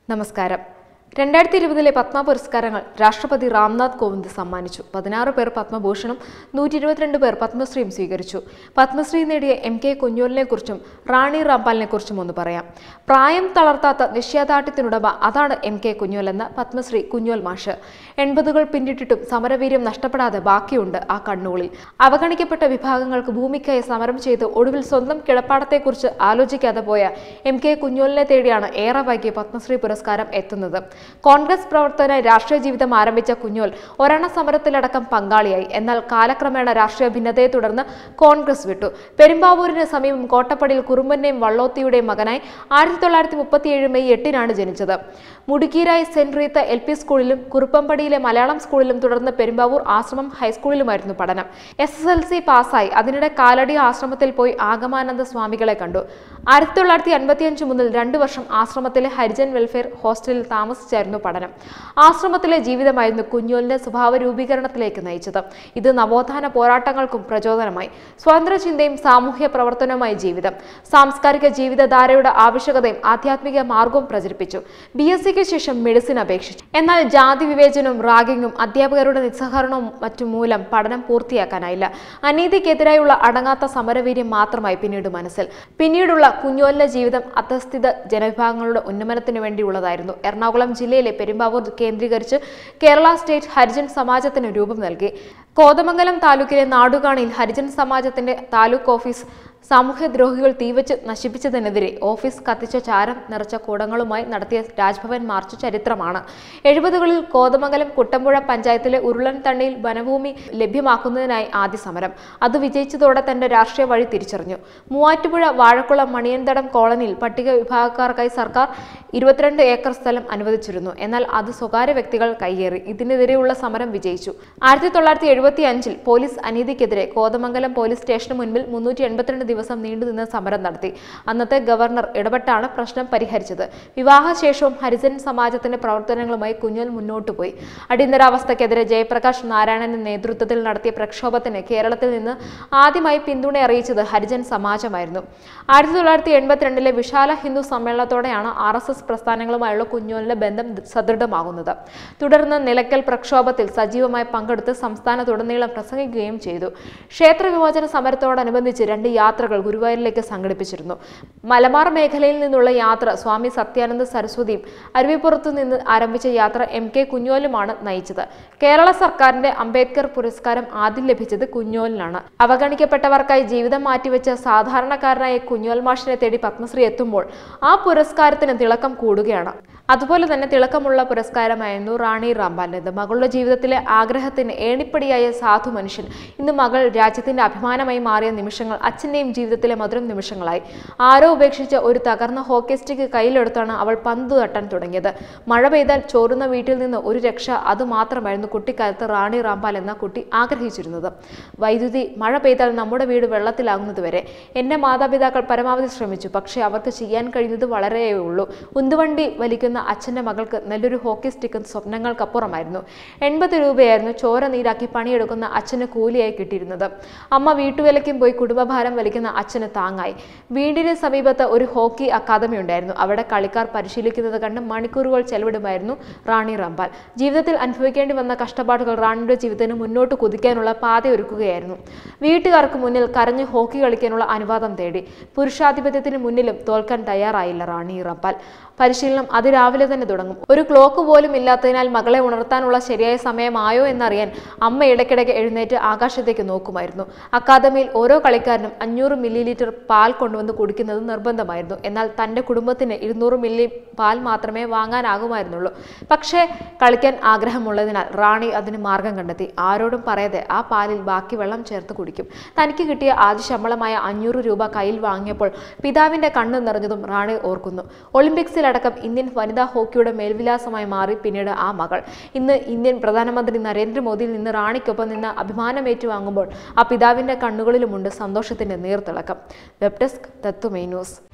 നമസ്കാരം രണ്ടായിരത്തി ഇരുപതിലെ പത്മ പുരസ്കാരങ്ങൾ രാഷ്ട്രപതി രാംനാഥ് കോവിന്ദ് സമ്മാനിച്ചു പതിനാറ് പേർ പത്മഭൂഷണും നൂറ്റി ഇരുപത്തിരണ്ട് പേർ പത്മശ്രീയും സ്വീകരിച്ചു പത്മശ്രീ നേടിയ എം കെ കുഞ്ഞോലിനെ കുറിച്ചും റാണി റാംപാലിനെ കുറിച്ചും ഒന്ന് പറയാം പ്രായം തളർത്താത്ത നിശ്ചയദാർഢ്യത്തിനുടമ അതാണ് എം കെ കുഞ്ഞോൽ എന്ന പത്മശ്രീ കുഞ്ഞോൽ മാഷ് എൺപതുകൾ പിന്നിട്ടിട്ടും സമരവീര്യം നഷ്ടപ്പെടാതെ ബാക്കിയുണ്ട് ആ കണ്ണുകളിൽ അവഗണിക്കപ്പെട്ട വിഭാഗങ്ങൾക്ക് ഭൂമിക്കായി സമരം ചെയ്ത് ഒടുവിൽ സ്വന്തം കിടപ്പാടത്തെക്കുറിച്ച് ആലോചിക്കാതെ പോയ എം കെ കുഞ്ഞോലിനെ തേടിയാണ് ഏറെ വൈകി പത്മശ്രീ പുരസ്കാരം എത്തുന്നത് കോൺഗ്രസ് പ്രവർത്തന രാഷ്ട്രീയ ജീവിതം ആരംഭിച്ച കുഞ്ഞോൽ ഒരെണ്ണ സമരത്തിലടക്കം പങ്കാളിയായി എന്നാൽ കാലക്രമേണ രാഷ്ട്രീയ ഭിന്നതയെ തുടർന്ന് കോൺഗ്രസ് വിട്ടു പെരുമ്പാവൂരിന് സമീപം കോട്ടപ്പടിയിൽ കുറുമ്പന്റെയും വള്ളോത്തിയുടെയും മകനായി ആയിരത്തി തൊള്ളായിരത്തി മുപ്പത്തിയേഴ് മെയ് എട്ടിനാണ് ജനിച്ചത് മുടുക്കീരായി സെന്റ് റീത്ത എൽ പി സ്കൂളിലും കുറുപ്പമ്പടിയിലെ മലയാളം സ്കൂളിലും തുടർന്ന് പെരുമ്പാവൂർ ആശ്രമം ഹൈസ്കൂളിലുമായിരുന്നു പഠനം എസ് എസ് എൽ സി പാസ്സായി അതിനിടെ കാലടി ആശ്രമത്തിൽ പോയി ആഗമാനന്ദ സ്വാമികളെ കണ്ടു ആയിരത്തി തൊള്ളായിരത്തി അൻപത്തിയഞ്ച് മുതൽ രണ്ടു വർഷം ആശ്രമത്തിലെ ഹരിജൻ വെൽഫെയർ ഹോസ്റ്റലിൽ താമസിച്ചായിരുന്നു പഠനം ആശ്രമത്തിലെ ജീവിതമായിരുന്നു കുഞ്ഞോലിന്റെ സ്വഭാവ രൂപീകരണത്തിലേക്ക് നയിച്ചത് ഇത് നവോത്ഥാന പോരാട്ടങ്ങൾക്കും പ്രചോദനമായി സ്വതന്ത്ര ചിന്തയും സാമൂഹ്യ പ്രവർത്തനവുമായി ജീവിതം സാംസ്കാരിക ജീവിതധാരയുടെ ആവശ്യകതയും ആധ്യാത്മിക മാർഗവും പ്രചരിപ്പിച്ചു ബി എസ് സിക്ക് ശേഷം മെഡിസിൻ അപേക്ഷിച്ചു എന്നാൽ ജാതി വിവേചനവും റാഗിങ്ങും അധ്യാപകരുടെ നിസ്സഹകരണവും മറ്റും മൂലം പഠനം പൂർത്തിയാക്കാനായില്ല അനീതിക്കെതിരായുള്ള അടങ്ങാത്ത സമരവീര്യം മാത്രമായി പിന്നീട് മനസ്സിൽ പിന്നീടുള്ള കുഞ്ഞോലിന്റെ ജീവിതം അധസ്ഥിത ജനവിഭാഗങ്ങളുടെ ഉന്നമനത്തിനു വേണ്ടിയുള്ളതായിരുന്നു എറണാകുളം ജില്ലയിലെ പെരുമ്പാവൂർ കേന്ദ്രീകരിച്ച് കേരള സ്റ്റേറ്റ് ഹരിജൻ സമാജത്തിന് രൂപം നൽകി കോതമംഗലം താലൂക്കിലെ നാടുകാണിയിൽ ഹരിജൻ സമാജത്തിന്റെ താലൂക്ക് ഓഫീസ് സാമൂഹ്യദ്രോഹികൾ തീവച്ച് നശിപ്പിച്ചതിനെതിരെ ഓഫീസ് കത്തിച്ച ചാരം നിറച്ച കൂടങ്ങളുമായി നടത്തിയ രാജ്ഭവൻ മാർച്ച് ചരിത്രമാണ് എഴുപതുകളിൽ കോതമംഗലം കുട്ടമ്പുഴ പഞ്ചായത്തിലെ ഉരുളൻ തണ്ണിയിൽ വനഭൂമി ലഭ്യമാക്കുന്നതിനായി ആദ്യ സമരം അത് വിജയിച്ചതോടെ തന്റെ രാഷ്ട്രീയ വഴി തിരിച്ചറിഞ്ഞു മൂവാറ്റുപുഴ വാഴക്കുളം മണിയൻതടം കോളനിയിൽ പട്ടിക വിഭാഗക്കാർക്കായി സർക്കാർ ഇരുപത്തിരണ്ട് ഏക്കർ സ്ഥലം അനുവദിച്ചിരുന്നു എന്നാൽ അത് സ്വകാര്യ വ്യക്തികൾ കൈയേറി ഇതിനെതിരെയുള്ള സമരം വിജയിച്ചു ആയിരത്തി തൊള്ളായിരത്തി എഴുപത്തി അഞ്ചിൽ പോലീസ് അനീതിക്കെതിരെ കോതമംഗലം പോലീസ് സ്റ്റേഷന് മുൻപിൽ മുന്നൂറ്റി എൺപത്തിരണ്ട് ദിവസം നീണ്ടുനിന്ന സമരം നടത്തി അന്നത്തെ ഗവർണർ ഇടപെട്ടാണ് പ്രശ്നം പരിഹരിച്ചത് വിവാഹശേഷവും ഹരിജൻ സമാജത്തിന്റെ പ്രവർത്തനങ്ങളുമായി കുഞ്ഞോൽ മുന്നോട്ടു പോയി അടിയന്തരാവസ്ഥക്കെതിരെ ജയപ്രകാശ് നാരായണന്റെ നേതൃത്വത്തിൽ നടത്തിയ പ്രക്ഷോഭത്തിന് കേരളത്തിൽ നിന്ന് ആദ്യമായി പിന്തുണ അറിയിച്ചത് ഹരിജൻ സമാജമായിരുന്നു ആയിരത്തി തൊള്ളായിരത്തി എൺപത്തിരണ്ടിലെ വിശാല ഹിന്ദു സമ്മേളനത്തോടെയാണ് ആർ എസ് എസ് പ്രസ്ഥാനങ്ങളുമായുള്ള കുഞ്ഞോലിന്റെ ബന്ധം സദൃഢമാകുന്നത് തുടർന്ന് നിലയ്ക്കൽ പ്രക്ഷോഭത്തിൽ സജീവമായി പങ്കെടുത്ത് സംസ്ഥാനത്തുടനീളം പ്രസംഗിക്കുകയും ചെയ്തു ക്ഷേത്ര വിമോചന സമരത്തോടനുബന്ധിച്ച് രണ്ട് യാത്രകൾ ഗുരുവായൂരിലേക്ക് സംഘടിപ്പിച്ചിരുന്നു മലബാർ മേഖലയിൽ നിന്നുള്ള യാത്ര സ്വാമി സത്യാനന്ദ സരസ്വതിയും അരുവിപ്പുറത്തു നിന്ന് ആരംഭിച്ച യാത്ര എം കെ കുഞ്ഞോലുമാണ് നയിച്ചത് കേരള സർക്കാരിന്റെ അംബേദ്കർ പുരസ്കാരം ആദ്യം ലഭിച്ചത് കുഞ്ഞോലിനാണ് അവഗണിക്കപ്പെട്ടവർക്കായി ജീവിതം മാറ്റിവെച്ച സാധാരണക്കാരനായ കുഞ്ഞോൽ മാഷിനെ തേടി പത്മശ്രീ എത്തുമ്പോൾ ആ പുരസ്കാരത്തിന് തിളക്കം കൂടുകയാണ് അതുപോലെ തന്നെ തിളക്കമുള്ള പുരസ്കാരമായിരുന്നു റാണി റാംപാലിൻ്റെത് മകളുടെ ജീവിതത്തിലെ ആഗ്രഹത്തിന് ഏണിപ്പടിയായ സാധു മനുഷ്യൻ ഇന്ന് മകൾ രാജ്യത്തിന്റെ അഭിമാനമായി മാറിയ നിമിഷങ്ങൾ അച്ഛൻ്റെയും ജീവിതത്തിലെ മധുരം നിമിഷങ്ങളായി ആരോ ഉപേക്ഷിച്ച ഒരു തകർന്ന ഹോക്കി സ്റ്റിക്ക് കയ്യിലെടുത്താണ് അവൾ പന്ത് തട്ടാൻ തുടങ്ങിയത് മഴ പെയ്താൽ ചോരുന്ന വീട്ടിൽ നിന്ന് ഒരു രക്ഷ അതുമാത്രമായിരുന്നു കുട്ടിക്കാലത്ത് റാണി റാംപാൽ എന്ന കുട്ടി ആഗ്രഹിച്ചിരുന്നത് വൈദ്യുതി മഴ പെയ്താൽ നമ്മുടെ വീട് വെള്ളത്തിലാകുന്നതുവരെ എൻ്റെ മാതാപിതാക്കൾ പരമാവധി ശ്രമിച്ചു പക്ഷേ അവർക്ക് ചെയ്യാൻ കഴിയുന്നത് വളരെയേ ഉള്ളൂ ഉന്തുവണ്ടി വലിക്കുന്ന അച്ഛൻ്റെ മകൾക്ക് നല്ലൊരു ഹോക്കി സ്റ്റിക്ക് സ്വപ്നങ്ങൾക്കപ്പുറമായിരുന്നു എൺപത് രൂപയായിരുന്നു ചോര നീരാക്കി പണിയെടുക്കുന്ന അച്ഛന് കൂലിയായി കിട്ടിയിരുന്നത് അമ്മ വീട്ടുവേലയ്ക്കും പോയി കുടുംബഭാരം വലിക്കുന്ന അച്ഛന് താങ്ങായി വീടിന് സമീപത്ത് ഒരു ഹോക്കി അക്കാദമി ഉണ്ടായിരുന്നു അവിടെ കളിക്കാർ പരിശീലിക്കുന്നത് കണ്ട് മണിക്കൂറുകൾ ചെലവിടുമായിരുന്നു റാണി റംപാൽ ജീവിതത്തിൽ അനുഭവിക്കേണ്ടി വന്ന കഷ്ടപ്പാടുകൾ റാണിയുടെ ജീവിതത്തിന് മുന്നോട്ട് കുതിക്കാനുള്ള പാത ഒരുക്കുകയായിരുന്നു വീട്ടുകാർക്ക് മുന്നിൽ കരഞ്ഞ് ഹോക്കി കളിക്കാനുള്ള അനുവാദം തേടി പുരുഷാധിപത്യത്തിന് മുന്നിലും തോൽക്കാൻ തയ്യാറായില്ല റാണി റംപാൽ പരിശീലനം അതിരാവിലെ തന്നെ തുടങ്ങും ഒരു ക്ലോക്ക് പോലും ഇല്ലാത്തതിനാൽ മകളെ ഉണർത്താനുള്ള ശരിയായ സമയമായോ എന്നറിയാൻ അമ്മ ഇടയ്ക്കിടയ്ക്ക് എഴുന്നേറ്റ് ആകാശത്തേക്ക് നോക്കുമായിരുന്നു അക്കാദമിയിൽ ഓരോ കളിക്കാരനും അഞ്ഞൂറ് മില്ലി ലിറ്റർ പാൽ കൊണ്ടുവന്ന് കുടിക്കുന്നത് നിർബന്ധമായിരുന്നു എന്നാൽ തൻ്റെ കുടുംബത്തിന് ഇരുന്നൂറ് മില്ലി പാൽ മാത്രമേ വാങ്ങാനാകുമായിരുന്നുള്ളൂ പക്ഷേ കളിക്കാൻ ആഗ്രഹമുള്ളതിനാൽ റാണി അതിന് മാർഗം കണ്ടെത്തി ആരോടും പറയാതെ ആ പാലിൽ ബാക്കി വെള്ളം ചേർത്ത് കുടിക്കും തനിക്ക് കിട്ടിയ ആദ്യ ശമ്പളമായ അഞ്ഞൂറ് രൂപ കയ്യിൽ വാങ്ങിയപ്പോൾ പിതാവിന്റെ കണ്ണ് നിറഞ്ഞതും റാണി ഓർക്കുന്നു ഒളിമ്പിക്സിലടക്കം ഇന്ത്യൻ വനിതാ ഹോക്കിയുടെ മേൽവിലാസമായി മാറി പിന്നീട് ആ മകൾ ഇന്ന് ഇന്ത്യൻ പ്രധാനമന്ത്രി നരേന്ദ്രമോദിയിൽ നിന്ന് റാണിക്കൊപ്പം നിന്ന് അഭിമാനം ഏറ്റുവാങ്ങുമ്പോൾ ആ പിതാവിന്റെ കണ്ണുകളിലുമുണ്ട് സന്തോഷത്തിന്റെ നീർത്തിളക്കം വെബ് ഡെസ്ക് തത്വമേ ന്യൂസ്